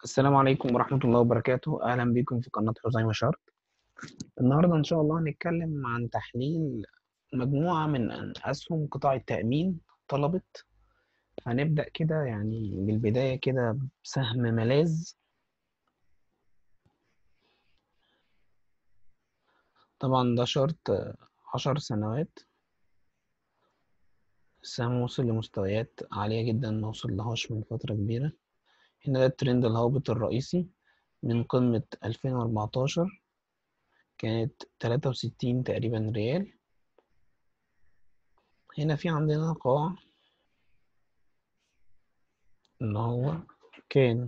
السلام عليكم ورحمة الله وبركاته أهلا بكم في قناة حزيمة شرط النهاردة إن شاء الله هنتكلم عن تحليل مجموعة من أسهم قطاع التأمين طلبت هنبدأ كده يعني بالبداية كده بسهم ملاذ طبعا ده شرط عشر سنوات السهم وصل لمستويات عالية جدا ما وصلهاش من فترة كبيرة هنا ده الترند الهابط الرئيسي من قمة 2014 كانت 63 تقريبا ريال هنا في عندنا قاع اللي هو كان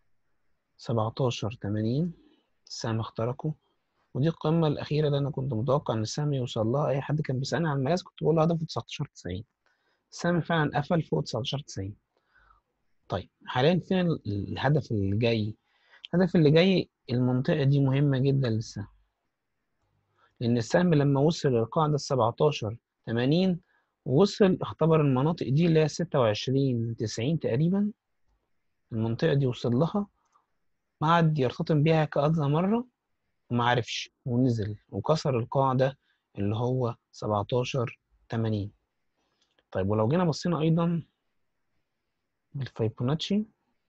17 80 السهم اخترقه ودي القمة الأخيرة اللي أنا كنت متوقع إن السهم يوصل لها أي حد كان بيسألني عن الملاذ كنت بقول له هدفه 19 90 السهم فعلا قفل فوق 19 90 طيب حاليا فين الهدف اللي جاي الهدف اللي جاي المنطقة دي مهمة جدا للسهم لأن السهم لما وصل للقاعدة السبعتاشر تمانين وصل اختبر المناطق دي اللي هي ستة وعشرين تسعين تقريبا المنطقة دي وصل لها قعد يرتطم بيها كذا مرة ومعرفش ونزل وكسر القاعدة اللي هو سبعتاشر تمانين طيب ولو جينا بصينا أيضا بالفيبوناتشي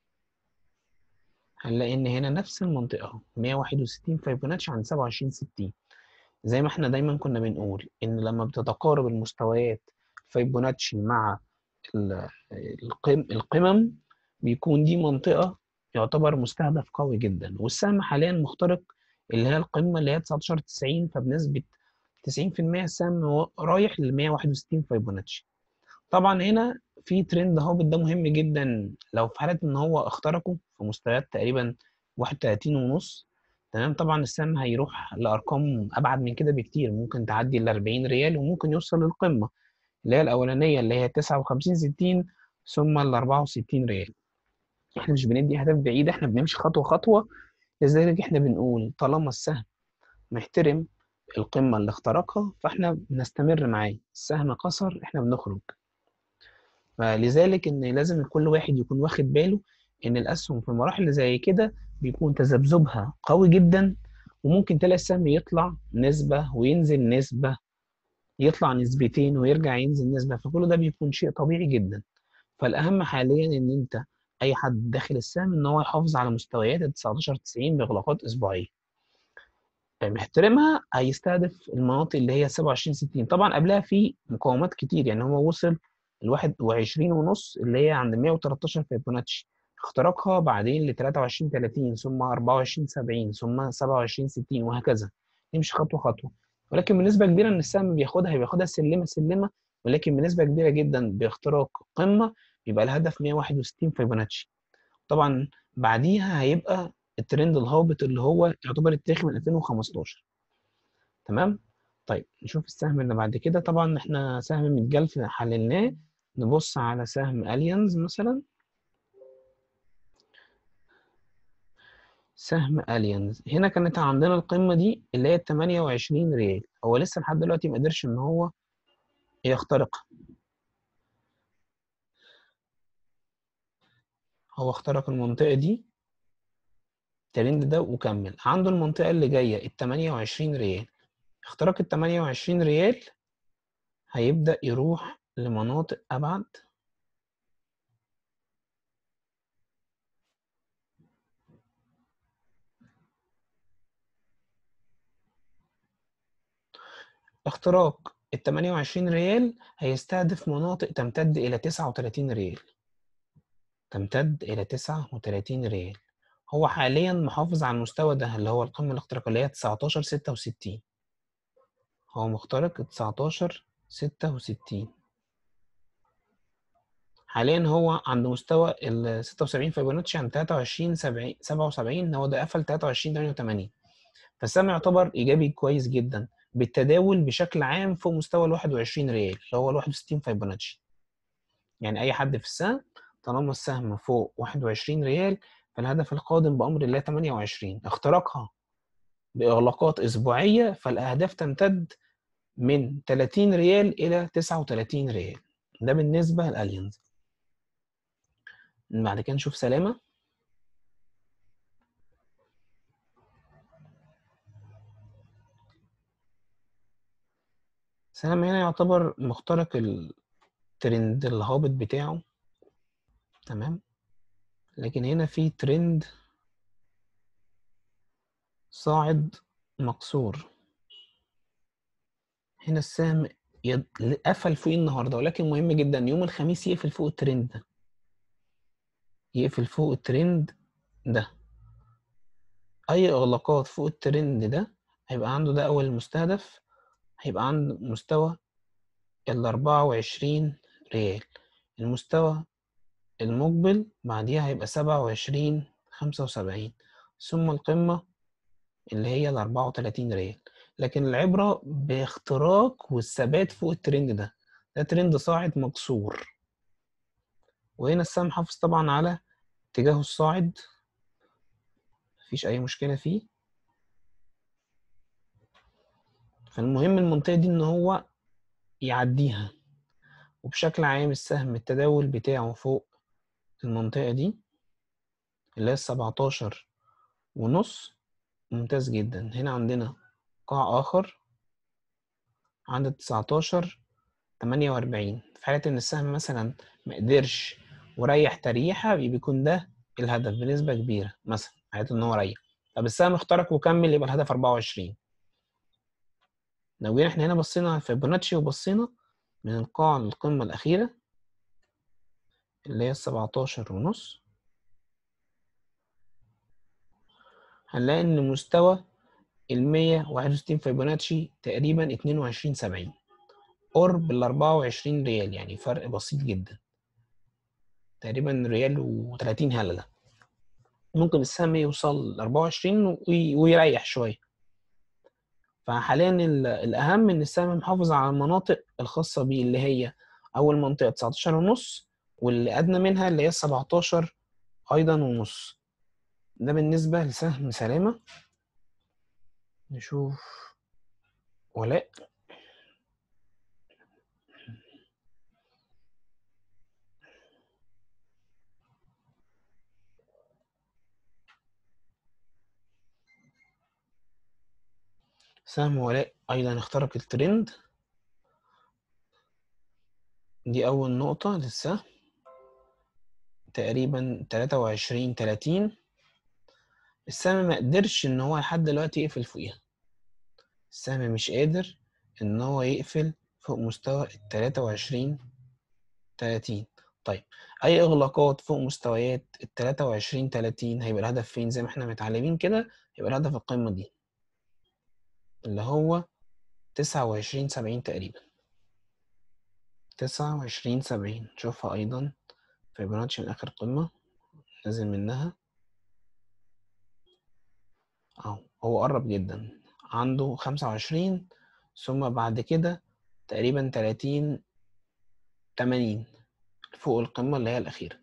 هنلاقي ان هنا نفس المنطقه اهو 161 فيبوناتشي عن 27 60 زي ما احنا دايما كنا بنقول ان لما بتتقارب المستويات فيبوناتشي مع القم القمم بيكون دي منطقه يعتبر مستهدف قوي جدا والسهم حاليا مخترق اللي هي القمه اللي هي 19 90 فبنسبه 90% السهم رايح ل 161 فيبوناتشي طبعا هنا في ترند هابط ده مهم جدا لو في حاله ان هو اخترقه في مستويات تقريبا 31 ونص تمام طبعا السهم هيروح لارقام ابعد من كده بكتير ممكن تعدي ال 40 ريال وممكن يوصل للقمه اللي هي الاولانيه اللي هي 59 60 ثم ال 64 ريال احنا مش بندي اهداف بعيده احنا بنمشي خطوه خطوه لذلك احنا بنقول طالما السهم محترم القمه اللي اخترقها فاحنا بنستمر معاه السهم كسر احنا بنخرج فلذلك ان لازم كل واحد يكون واخد باله ان الاسهم في المراحل اللي زي كده بيكون تذبذبها قوي جدا وممكن تلاقي السهم يطلع نسبه وينزل نسبه يطلع نسبتين ويرجع ينزل نسبه فكل ده بيكون شيء طبيعي جدا فالاهم حاليا ان انت اي حد داخل السهم ان هو يحافظ على مستويات ال 19 90 باغلاقات اسبوعيه محترمها هيستهدف المناطق اللي هي 27 60 طبعا قبلها في مقاومات كتير يعني هو وصل ال 21 ونص اللي هي عند 113 فيبوناتشي اختراقها بعدين ل 23 30 ثم 24 70 ثم 27 60 وهكذا نمشي خطوه خطوه ولكن بنسبه كبيره ان السهم بياخدها بياخدها سلمه سلمه ولكن بنسبه كبيره جدا باختراق قمه يبقى الهدف 161 فيبوناتشي طبعا بعديها هيبقى الترند الهابط اللي هو يعتبر التاريخي من 2015 تمام طيب نشوف السهم اللي بعد كده طبعا احنا سهم متجلف حللناه نبص على سهم اليانز مثلا سهم اليانز هنا كانت عندنا القمه دي اللي هي 28 ريال هو لسه لحد دلوقتي ما قدرش ان هو يخترقها هو اخترق المنطقه دي الترند ده وكمل عنده المنطقه اللي جايه ال 28 ريال اختراق ال 28 ريال هيبدأ يروح لمناطق أبعد اختراق ال 28 ريال هيستهدف مناطق تمتد إلى 39 ريال تمتد إلى 39 ريال هو حاليا محافظ على المستوى ده اللي هو القمة الاختراقية 19 66 هو مخترق 19 66 حاليا هو عند مستوى ال 76 فيبوناتشي عند 23 70 77 هو ده قفل 23 88 فالسهم يعتبر ايجابي كويس جدا بالتداول بشكل عام فوق مستوى ال 21 ريال اللي هو ال 61 فيبوناتشي يعني اي حد في السهم طالما السهم فوق 21 ريال فالهدف القادم بامر الله 28 اختراقها باغلاقات اسبوعيه فالاهداف تمتد من 30 ريال إلى 39 ريال ده بالنسبة للألينز بعد كده نشوف سلامة السهم هنا يعتبر مخترق الترند الهابط بتاعه تمام لكن هنا في ترند صاعد مكسور هنا السهم يد... قفل فوق النهارده ولكن مهم جدا يوم الخميس يقفل فوق الترند ده يقفل فوق الترند ده اي اغلاقات فوق الترند ده هيبقى عنده ده اول مستهدف هيبقى عنده مستوى ال 24 ريال المستوى المقبل بعديها هيبقى سبعة وعشرين خمسة وسبعين ثم القمة اللي هي ال 34 ريال لكن العبرة باختراق والثبات فوق الترند ده ده ترند صاعد مكسور وهنا السهم حافظ طبعا على اتجاهه الصاعد مفيش أي مشكلة فيه فالمهم المنطقة دي إن هو يعديها وبشكل عام السهم التداول بتاعه فوق المنطقة دي اللي هي السبعتاشر ونص ممتاز جدا هنا عندنا قاع آخر عند التسعتاشر تمانية وأربعين في حالة إن السهم مثلا مقدرش وريح تريحة بيكون ده الهدف بنسبة كبيرة مثلا في حالة إن هو ريح طب السهم اخترق وكمل يبقى الهدف أربعة وعشرين لو جينا احنا هنا بصينا على فيبوناتشي وبصينا من القاع للقمة الأخيرة اللي هي السبعتاشر ونص هنلاقي إن مستوى المية واحد وستين فيبوناتشي تقريبا اتنين وعشرين سبعين قرب الأربعة وعشرين ريال يعني فرق بسيط جدا تقريبا ريال وتلاتين هللة ممكن السهم يوصل لأربعة وعشرين ويريح شوية فحاليا الأهم إن السهم محافظ على المناطق الخاصة بيه اللي هي أول منطقة تسعتاشر ونص واللي أدنى منها اللي هي السبعتاشر أيضا ونص ده بالنسبة لسهم سلامة نشوف ولاء سهم ولاء أيضا اخترق الترند دي أول نقطة للسهم تقريبا تلاتة وعشرين تلاتين السهم ما قدرش إن هو لحد دلوقتي يقفل فوقيها السهم مش قادر إن هو يقفل فوق مستوى التلاتة وعشرين تلاتين طيب أي إغلاقات فوق مستويات التلاتة وعشرين تلاتين هيبقى الهدف فين زي ما احنا متعلمين كده يبقى الهدف القمة دي اللي هو تسعة وعشرين سبعين تقريبا تسعة وعشرين سبعين نشوفها أيضا فيبوناتشي من آخر قمة نازل منها أهو هو قرب جدا عنده خمسة وعشرين ثم بعد كده تقريبا تلاتين تمانين فوق القمة اللي هي الأخيرة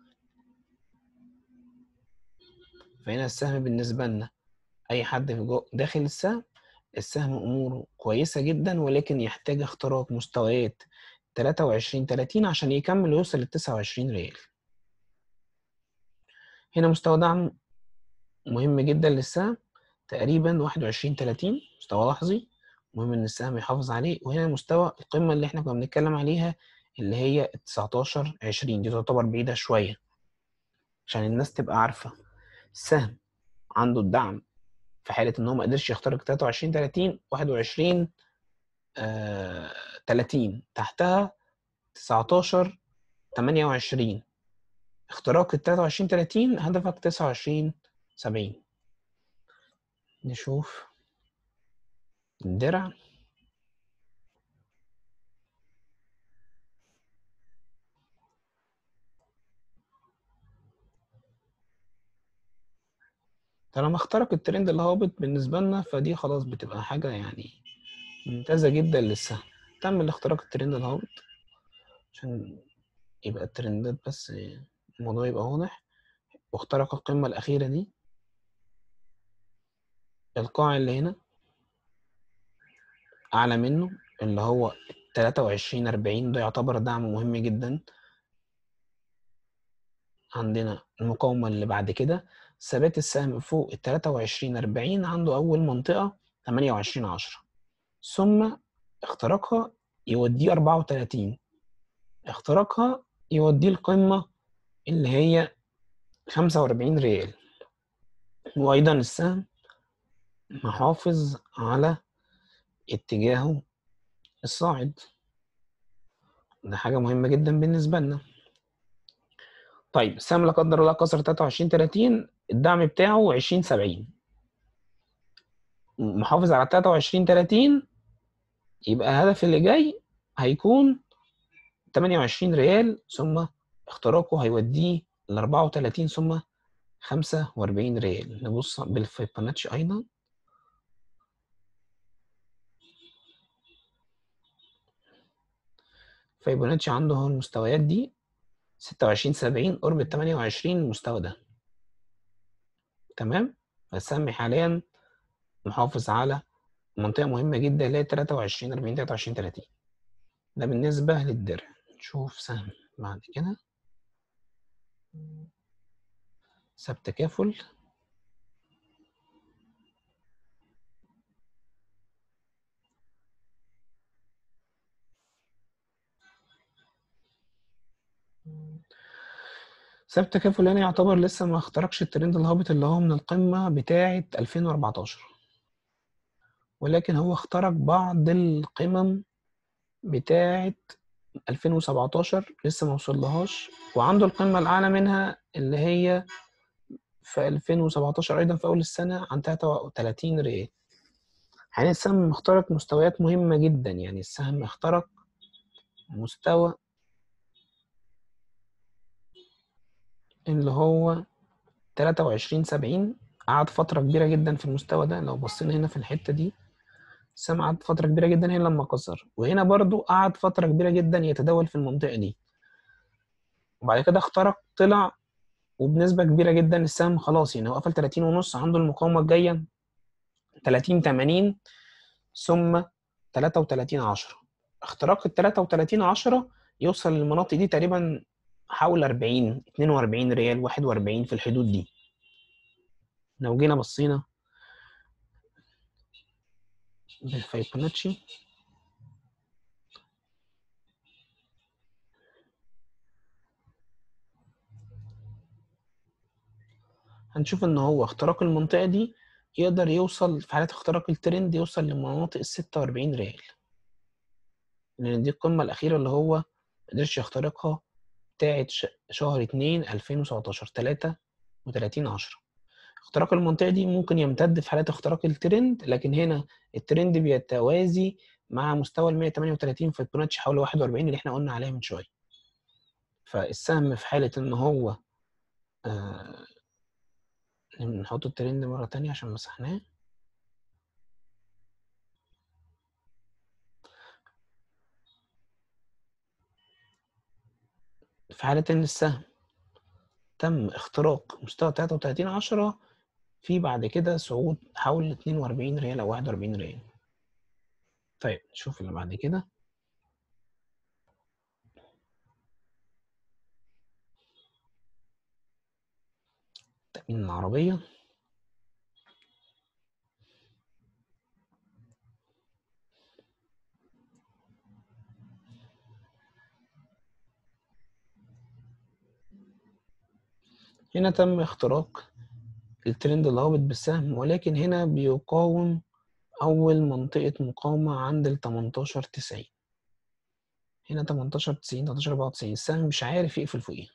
فهنا السهم بالنسبة لنا أي حد في جو داخل السهم السهم أموره كويسة جدا ولكن يحتاج اختراق مستويات تلاتة وعشرين تلاتين عشان يكمل ويوصل للتسعة وعشرين ريال هنا مستوى دعم مهم جدا للسهم تقريبا واحد وعشرين تلاتين مستوى لحظي مهم إن السهم يحافظ عليه وهنا مستوى القمة اللي احنا كنا بنتكلم عليها اللي هي التسعتاشر عشرين دي تعتبر بعيدة شوية عشان الناس تبقى عارفة السهم عنده الدعم في حالة إن هو ما قدرش يخترق 23 30 21 آه 30 تحتها 19 28 اختراق ال 23 30 هدفك 29 70 نشوف الدرع طالما اخترق الترند الهابط بالنسبة لنا فدي خلاص بتبقى حاجة يعني ممتازة جدا للسهم تم الاختراق الترند الهابط عشان يبقى الترندات بس الموضوع يبقى واضح واخترق القمة الأخيرة دي القاع اللي هنا أعلى منه اللي هو تلاتة وعشرين أربعين ده يعتبر دعم مهم جدا عندنا المقاومة اللي بعد كده ثبات السهم فوق ال 23 40 عنده أول منطقة 28 10 ثم اختراقها يوديه 34 اختراقها يوديه القمة اللي هي 45 ريال وأيضا السهم محافظ على اتجاهه الصاعد ده حاجة مهمة جدا بالنسبة لنا طيب السهم لا قدر الله كسر 23 30 الدعم بتاعه 20 70 محافظ على 23 30 يبقى الهدف اللي جاي هيكون 28 ريال ثم اختراقه هيوديه ل 34 ثم 45 ريال نبص بالفيبوناتشي ايضا فيبوناتشي عنده هو المستويات دي 26 70 قرب ال 28 المستوى ده تمام فالسهم حاليا محافظ على منطقة مهمة جدا اللي هي 23 40 23 30 ده بالنسبة للدرع نشوف سهم بعد كده سب تكافل سب تكافل هنا يعتبر لسه ما اخترقش الترند الهابط اللي هو من القمة بتاعة 2014 ولكن هو اخترق بعض القمم بتاعة 2017 لسه ما وصلهاش وعنده القمة الأعلى منها اللي هي في 2017 أيضا في أول السنة عن 33 ريال يعني السهم اخترق مستويات مهمة جدا يعني السهم اخترق مستوى اللي هو 23 70 قعد فترة كبيرة جدا في المستوى ده لو بصينا هنا في الحتة دي السهم قعد فترة كبيرة جدا هنا لما كسر وهنا برضو قعد فترة كبيرة جدا يتداول في المنطقة دي وبعد كده اخترق طلع وبنسبة كبيرة جدا السهم خلاص يعني هو قفل 30 ونص عنده المقاومة الجاية 30 80 ثم 33 10 اختراق ال 33 10 يوصل للمناطق دي تقريبا حول 40 42 ريال 41 في الحدود دي لو جينا بصينا بالفيبوناتشي هنشوف ان هو اختراق المنطقة دي يقدر يوصل في حالة اختراق الترند يوصل لمناطق ال 46 ريال لأن دي القمة الأخيرة اللي هو مقدرش يخترقها بتاعت شهر اتنين 2017 33 10 اختراق المنطقة دي ممكن يمتد في حالة اختراق الترند لكن هنا الترند بيتوازي مع مستوى ال 138 في البوناتش حوالي 41 اللي احنا قلنا عليها من شوية فالسهم في حالة ان هو آه نحط الترند مرة تانية عشان مسحناه في حالة إن السهم تم اختراق مستوى 33 10 في بعد كده صعود حول 42 ريال أو 41 ريال طيب نشوف اللي بعد كده التأمين العربية هنا تم اختراق الترند الهابط بالسهم ولكن هنا بيقاوم أول منطقة مقاومة عند ال 18 90 هنا 18 90 18 94 السهم مش عارف يقفل فوقيها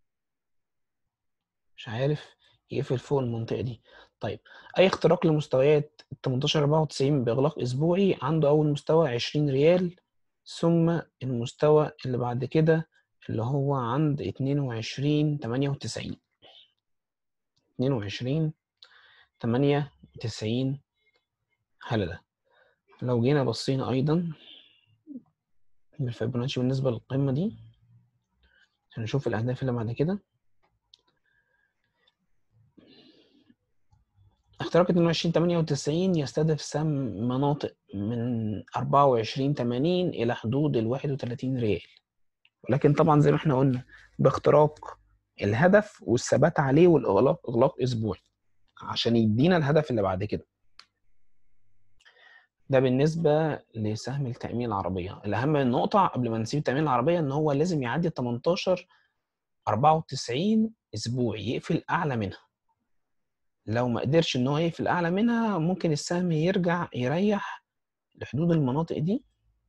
مش عارف يقفل فوق المنطقة دي طيب أي اختراق لمستويات ال 18 94 بإغلاق أسبوعي عنده أول مستوى 20 ريال ثم المستوى اللي بعد كده اللي هو عند 22 98 22 98 هللة لو جينا بصينا أيضا بالفيبوناتشي بالنسبة للقمة دي عشان نشوف الأهداف اللي بعد كده اختراق 22 98 يستهدف سهم مناطق من 24 80 إلى حدود ال 31 ريال ولكن طبعا زي ما احنا قلنا باختراق الهدف والثبات عليه والاغلاق اغلاق اسبوعي عشان يدينا الهدف اللي بعد كده ده بالنسبة لسهم التأمين العربية الأهم النقطة قبل ما نسيب التأمين العربية إن هو لازم يعدي 18 94 أسبوع يقفل أعلى منها لو ما قدرش إن هو يقفل أعلى منها ممكن السهم يرجع يريح لحدود المناطق دي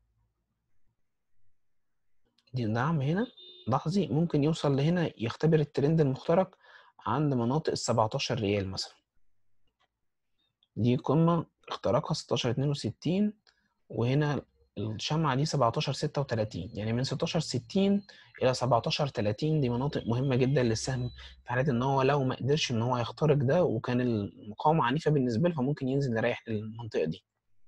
دي دعم هنا لحظي ممكن يوصل لهنا يختبر الترند المخترق عند مناطق ال 17 ريال مثلا دي قمة اختراقها 16 62 وهنا الشمعة دي 17 36 يعني من 16 60 إلى 17 30 دي مناطق مهمة جدا للسهم في حالة إن هو لو ما قدرش إن هو يخترق ده وكان المقاومة عنيفة بالنسبة له فممكن ينزل يريح للمنطقة دي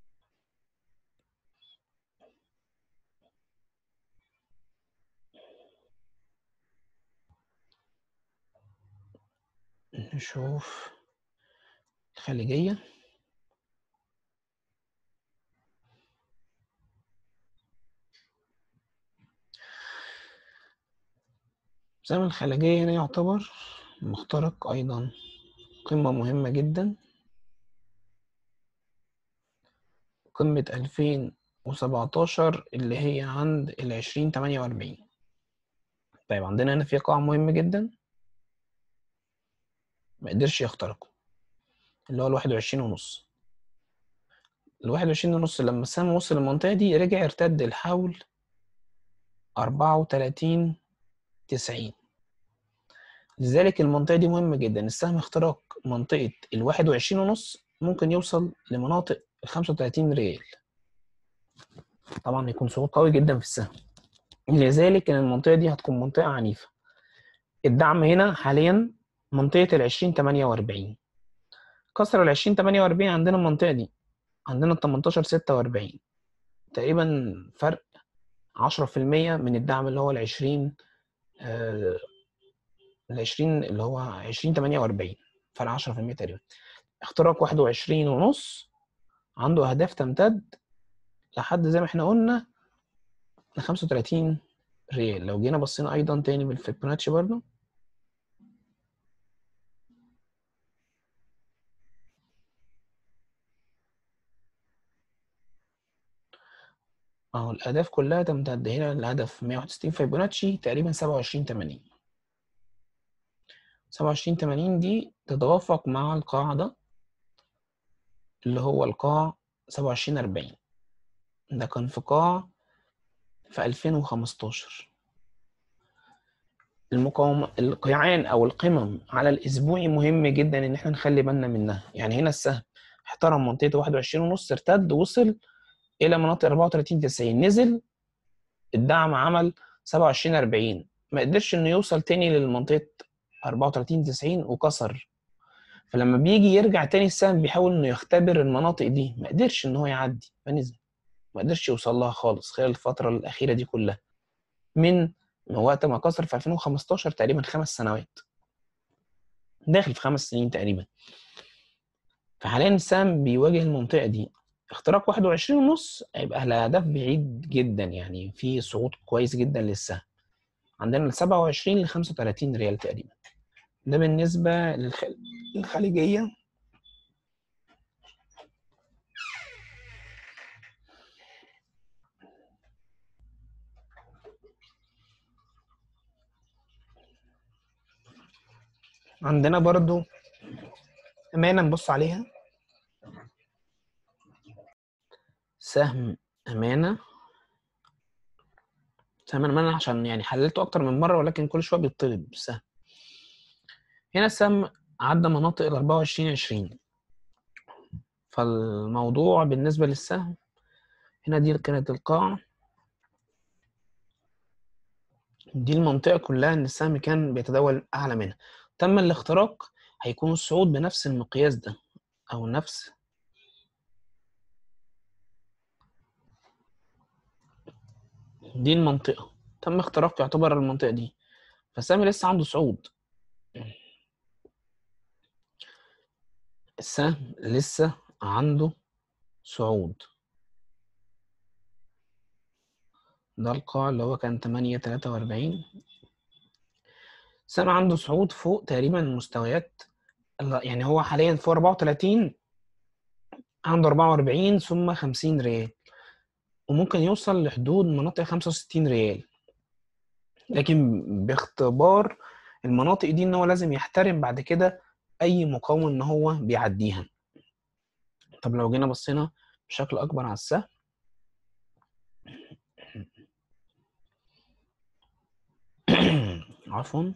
نشوف الخليجية سهم الخليجية هنا يعتبر مخترق أيضا قمة مهمة جدا قمة ألفين وسبعتاشر اللي هي عند العشرين تمانية وأربعين طيب عندنا هنا في قاع مهم جدا ما قدرش يخترقه اللي هو الواحد وعشرين ونص الواحد وعشرين ونص لما السهم وصل المنطقة دي رجع ارتد الحول أربعة وتلاتين تسعين لذلك المنطقة دي مهمة جدا السهم اختراق منطقة الواحد وعشرين ونص ممكن يوصل لمناطق الخمسة وتلاتين ريال طبعا يكون صعود قوي جدا في السهم لذلك ان المنطقة دي هتكون منطقة عنيفة الدعم هنا حاليا منطقة العشرين تمانية وأربعين كسر العشرين تمانية وأربعين عندنا المنطقة دي عندنا التمنتاشر ستة وأربعين تقريبا فرق عشرة في المية من الدعم اللي هو العشرين آه العشرين اللي هو عشرين تمانية وأربعين فرق عشرة في المية تقريبا اختراق واحد وعشرين ونص عنده أهداف تمتد لحد زي ما احنا قلنا لخمسة وتلاتين ريال لو جينا بصينا أيضا تاني بالفيبوناتشي برضو اهو الأهداف كلها تمتد هنا الهدف 161 فيبوناتشي تقريبا 27 80 27 80 دي تتوافق مع القاع ده اللي هو القاع 27 40 ده كان في قاع في 2015 المقاومة القيعان أو القمم على الأسبوعي مهم جدا إن احنا نخلي بالنا منها يعني هنا السهم احترم منطقة 21 ونص ارتد وصل إلى مناطق 34 90 نزل الدعم عمل 27 40 ما قدرش إنه يوصل تاني للمنطقة 34 90 وكسر فلما بيجي يرجع تاني السهم بيحاول إنه يختبر المناطق دي ما قدرش إن هو يعدي فنزل ما قدرش يوصل لها خالص خلال الفترة الأخيرة دي كلها من وقت ما كسر في 2015 تقريبا خمس سنوات داخل في خمس سنين تقريبا فحاليا السهم بيواجه المنطقة دي اختراق 21 ونص هيبقى الهدف بعيد جدا يعني في صعود كويس جدا للسهم عندنا ال 27 ل 35 ريال تقريبا ده بالنسبة للخل... للخليجية عندنا برضو أمانة نبص عليها سهم أمانة سهم أمانة عشان يعني حللته أكتر من مرة ولكن كل شوية بيطلب السهم هنا السهم عدى مناطق ال 24 20 فالموضوع بالنسبة للسهم هنا دي كانت القاع دي المنطقة كلها إن السهم كان بيتداول أعلى منها تم الاختراق هيكون الصعود بنفس المقياس ده أو نفس دي المنطقة تم اختراق يعتبر المنطقة دي فالسهم لسه عنده صعود السهم لسه عنده صعود ده القاع اللي هو كان تمانية تلاتة وأربعين السهم عنده صعود فوق تقريبا مستويات يعني هو حاليا فوق أربعة وتلاتين عنده 44 ثم 50 ريال وممكن يوصل لحدود مناطق 65 ريال لكن باختبار المناطق دي ان هو لازم يحترم بعد كده اي مقاومه ان هو بيعديها طب لو جينا بصينا بشكل اكبر على السهم عفوا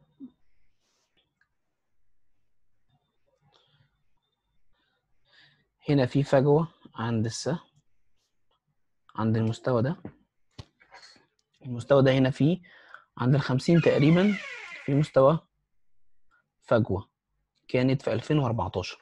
هنا في فجوة عند السهم عند المستوى ده المستوى ده هنا فيه عند الخمسين تقريبا في مستوى فجوة كانت في 2014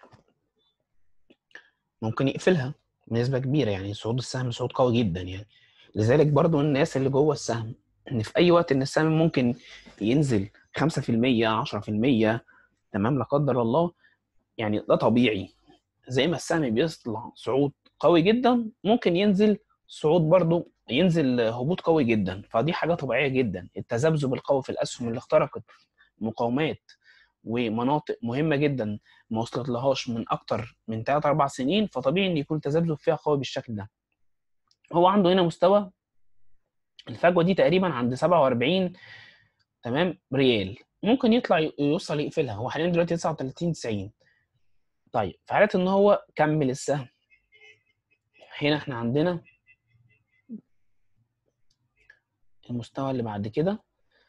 ممكن يقفلها بنسبة كبيرة يعني صعود السهم صعود قوي جدا يعني لذلك برضو الناس اللي جوه السهم ان في اي وقت ان السهم ممكن ينزل 5% 10% تمام لا قدر الله يعني ده طبيعي زي ما السهم بيطلع صعود قوي جدا ممكن ينزل صعود برضو ينزل هبوط قوي جدا فدي حاجه طبيعيه جدا التذبذب القوي في الاسهم اللي اخترقت مقاومات ومناطق مهمه جدا ما وصلت لهاش من اكتر من 3 4 سنين فطبيعي ان يكون التذبذب فيها قوي بالشكل ده هو عنده هنا مستوى الفجوه دي تقريبا عند 47 تمام ريال ممكن يطلع يوصل يقفلها هو حاليا دلوقتي 39 90 طيب في حاله ان هو كمل السهم هنا احنا عندنا المستوى اللي بعد كده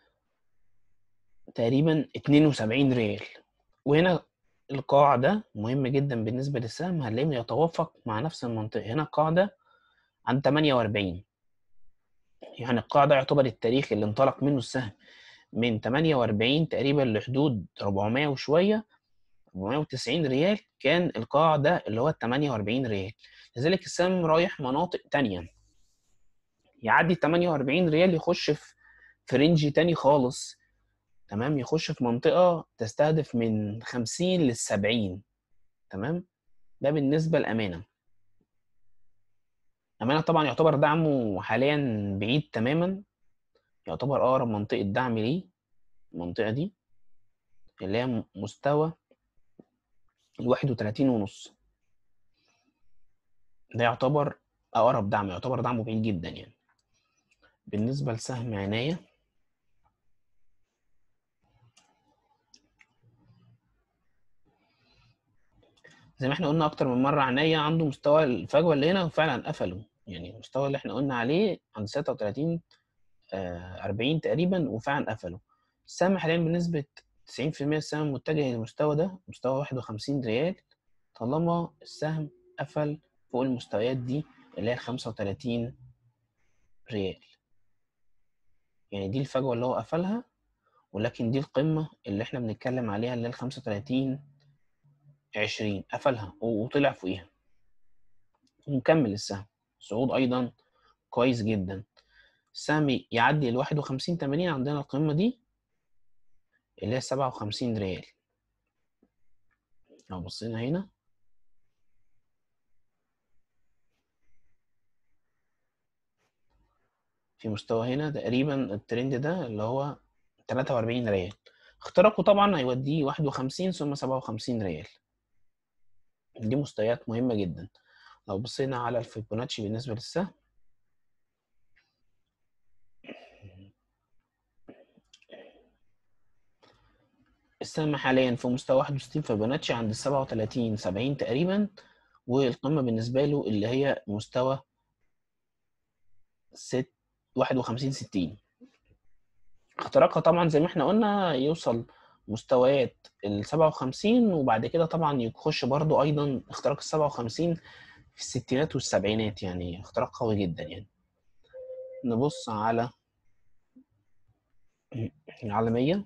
تقريبا 72 ريال وهنا القاع ده مهم جدا بالنسبة للسهم هنلاقيه يتوافق مع نفس المنطقة هنا القاع ده عند 48 يعني القاع ده يعتبر التاريخ اللي انطلق منه السهم من 48 تقريبا لحدود 400 وشوية 490 ريال كان القاع ده اللي هو 48 ريال لذلك السهم رايح مناطق تانية يعدي 48 ريال يخش في في رينج تاني خالص تمام يخش في منطقة تستهدف من 50 لل 70 تمام ده بالنسبة لأمانة أمانة طبعا يعتبر دعمه حاليا بعيد تماما يعتبر أقرب منطقة دعم ليه المنطقة دي اللي هي مستوى الواحد وتلاتين ونص ده يعتبر أقرب دعم يعتبر دعمه بعيد جدا يعني بالنسبة لسهم عناية زي ما احنا قلنا أكتر من مرة عناية عنده مستوى الفجوة اللي هنا وفعلا قفله يعني المستوى اللي احنا قلنا عليه عند ستة وتلاتين أربعين تقريبا وفعلا قفله السهم حاليا بنسبة تسعين في المية السهم متجه للمستوى ده مستوى واحد وخمسين ريال طالما السهم قفل فوق المستويات دي اللي هي الخمسة وتلاتين ريال يعني دي الفجوة اللي هو قفلها ولكن دي القمة اللي احنا بنتكلم عليها اللي هي الخمسة وتلاتين عشرين قفلها وطلع فوقيها ومكمل السهم صعود أيضا كويس جدا السهم يعدي الواحد وخمسين تمانين عندنا القمة دي اللي هي سبعة وخمسين ريال لو بصينا هنا في مستوى هنا تقريبا الترند ده اللي هو 43 ريال اختراقه طبعا هيوديه 51 ثم 57 ريال دي مستويات مهمة جدا لو بصينا على الفيبوناتشي بالنسبة للسهم السهم حاليا في مستوى 61 فيبوناتشي عند 37 70 تقريبا والقمة بالنسبة له اللي هي مستوى 6 51 60 اختراقها طبعا زي ما احنا قلنا يوصل مستويات ال 57 وبعد كده طبعا يخش برضو ايضا اختراق ال 57 في الستينات والسبعينات يعني اختراق قوي جدا يعني نبص على العالمية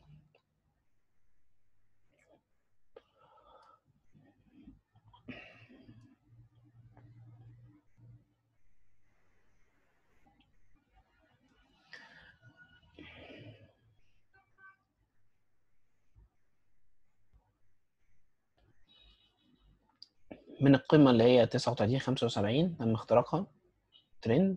من القمة اللي هي 39 75 تم اختراقها ترند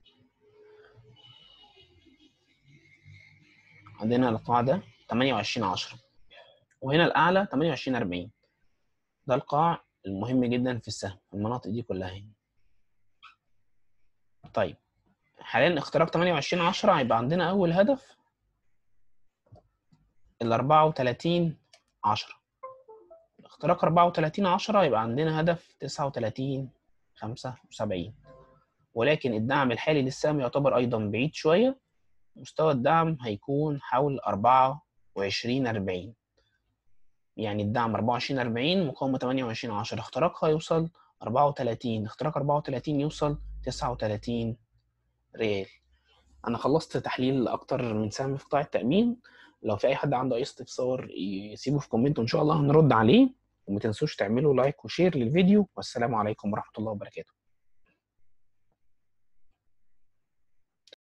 عندنا القاع ده 28 10 وهنا الأعلى 28 40 ده القاع المهم جدا في السهم المناطق دي كلها هنا طيب حاليا اختراق 28 10 هيبقى عندنا اول هدف ال 34 10 اختراق 34 10 يبقى عندنا هدف 39 75 ولكن الدعم الحالي للسهم يعتبر ايضا بعيد شويه مستوى الدعم هيكون حول 24 40 يعني الدعم 24 40 مقاومه 28 10 اختراقها يوصل 34 اختراق 34 يوصل 39 ريال انا خلصت تحليل اكتر من سهم في قطاع التامين لو في اي حد عنده اي استفسار يسيبه في كومنت وان شاء الله هنرد عليه وما تنسوش تعملوا لايك وشير للفيديو والسلام عليكم ورحمه الله وبركاته